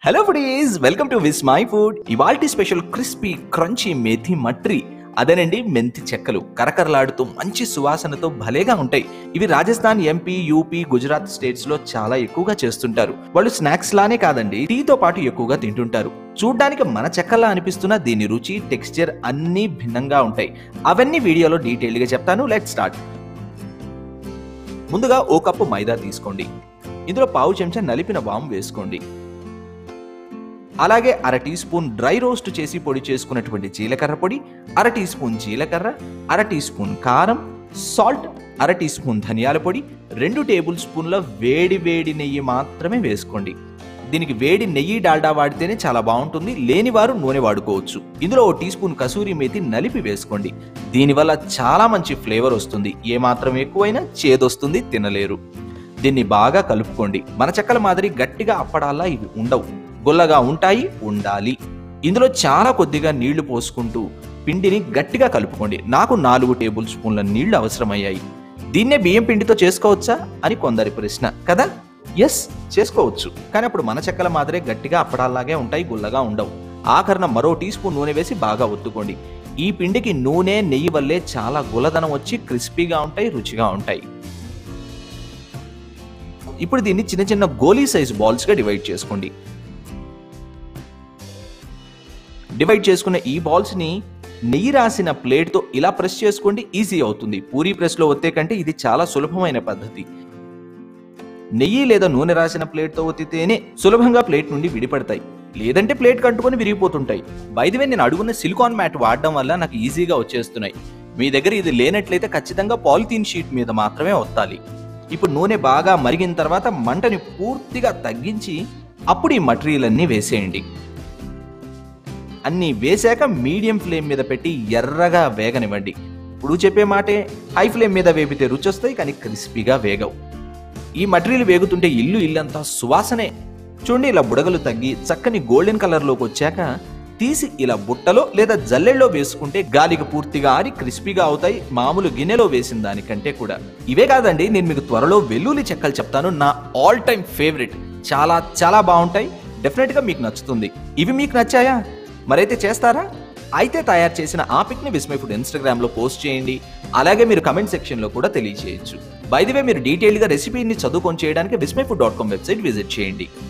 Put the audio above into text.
hello foodies welcome to Vismai food ఇవాల్టి special crispy crunchy methi mathri అదేనండి మెంతి చెక్కలు కరకరలాడుతూ మంచి సువాసనతో భలేగా ఉంటాయి ఇవి Rajasthan MP UP Gujarat states లో చాలా ఎక్కువగా చేస్తుంటారు వాళ్ళు స్నాక్స్ లానే కాదండి టీతో పాటు ఎక్కువగా తింటుంటారు చూడ్డానికి మన చెక్కలా అనిపిస్తున్న దీని రుచి టెక్స్చర్ అన్నీ భిన్నంగా ఉంటాయి అవన్నీ వీడియోలో డీటెయిల్ గా చెప్తాను లెట్ స్టార్ట్ ముందుగా ఓ కప్పు మైదా తీసుకోండి ఇందులో పావు చెంచా నలిపిన వాము వేసుకోండి అలాగే అర టీ స్పూన్ డ్రై రోస్ట్ చేసి పొడి చేసుకున్నటువంటి జీలకర్ర పొడి అర టీ స్పూన్ జీలకర్ర అర టీ స్పూన్ కారం సాల్ట్ అర టీ స్పూన్ ధనియాల పొడి రెండు టేబుల్ స్పూన్ల వేడి వేడి నెయ్యి మాత్రమే వేసుకోండి దీనికి వేడి నెయ్యి డాల్డా వాడితేనే చాలా బాగుంటుంది లేనివారు నూనె వాడుకోవచ్చు ఇందులో ఓ టీ స్పూన్ కసూరి మేతి నలిపి వేసుకోండి దీనివల్ల చాలా మంచి ఫ్లేవర్ వస్తుంది ఏ మాత్రం ఎక్కువైనా చేదొస్తుంది తినలేరు దీన్ని బాగా కలుపుకోండి మన చెక్కల మాదిరి గట్టిగా అప్పడాలా ఇవి ఉండవు గుల్లగా ఉంటాయి ఉండాలి ఇందులో చాలా కొద్దిగా నీళ్లు పోసుకుంటూ పిండిని గట్టిగా కలుపుకోండి నాకు నాలుగు టేబుల్ స్పూన్ల నీళ్లు అవసరమయ్యాయి దీన్నే బియ్యం పిండితో చేసుకోవచ్చా అని కొందరి ప్రశ్న కదా ఎస్ చేసుకోవచ్చు కానీ అప్పుడు మన చెక్కల మాదిరే గట్టిగా అప్పడాలాగే ఉంటాయి గుల్లగా ఉండవు ఆఖరణ మరో టీ స్పూన్ నూనె వేసి బాగా ఒత్తుకోండి ఈ పిండికి నూనె నెయ్యి వల్లే చాలా గుల్లదనం వచ్చి క్రిస్పీగా ఉంటాయి రుచిగా ఉంటాయి ఇప్పుడు దీన్ని చిన్న చిన్న గోలీ సైజ్ బాల్స్గా డివైడ్ చేసుకోండి డివైడ్ చేసుకున్న ఈ బాల్స్ని నెయ్యి రాసిన ప్లేట్తో ఇలా ప్రెస్ చేసుకోండి ఈజీ అవుతుంది పూరీ ప్రెస్లో ఒత్తే కంటే ఇది చాలా సులభమైన పద్ధతి నెయ్యి లేదా నూనె రాసిన ప్లేట్తో ఒత్తితేనే సులభంగా ప్లేట్ నుండి విడిపడతాయి లేదంటే ప్లేట్ కంటుకొని విరిగిపోతుంటాయి బైదివే నేను అడుగున్న సిలికాన్ మ్యాట్ వాడడం వల్ల నాకు ఈజీగా వచ్చేస్తున్నాయి మీ దగ్గర ఇది లేనట్లయితే ఖచ్చితంగా పాలిథీన్ షీట్ మీద మాత్రమే ఒత్తాలి ఇప్పుడు నూనె బాగా మరిగిన తర్వాత మంటని పూర్తిగా తగ్గించి అప్పుడు ఈ మటీరియల్ అన్నీ వేసేయండి అన్నీ వేశాక మీడియం ఫ్లేమ్ మీద పెట్టి ఎర్రగా వేగనివ్వండి ఇప్పుడు చెప్పే మాటే హై ఫ్లేమ్ మీద వేపితే రుచి వస్తాయి కానీ క్రిస్పీగా వేగవు ఈ మటీరియల్ వేగుతుంటే ఇల్లు ఇల్లంతా సువాసనే చూడండి ఇలా బుడగలు తగ్గి చక్కని గోల్డెన్ కలర్లోకి వచ్చాక తీసి ఇలా బుట్టలో లేదా జల్లెల్లో వేసుకుంటే గాలికి పూర్తిగా ఆరి క్రిస్పీగా అవుతాయి మామూలు గిన్నెలో వేసిన దానికంటే కూడా ఇవే కాదండి నేను మీకు త్వరలో వెల్లుల్లి చెక్కలు చెప్తాను నా ఆల్ టైమ్ ఫేవరెట్ చాలా చాలా బాగుంటాయి డెఫినెట్గా మీకు నచ్చుతుంది ఇవి మీకు నచ్చాయా మరైతే చేస్తారా అయితే తయారు చేసిన ఆ పిక్ని విస్మై ఫుడ్ ఇన్స్టాగ్రామ్లో పోస్ట్ చేయండి అలాగే మీరు కమెంట్ సెక్షన్లో కూడా తెలియజేయచ్చు బైదివే మీరు డీటెయిల్గా రెసిపీని చదువుకొని చేయడానికి Vismai food dot com website visit చేయండి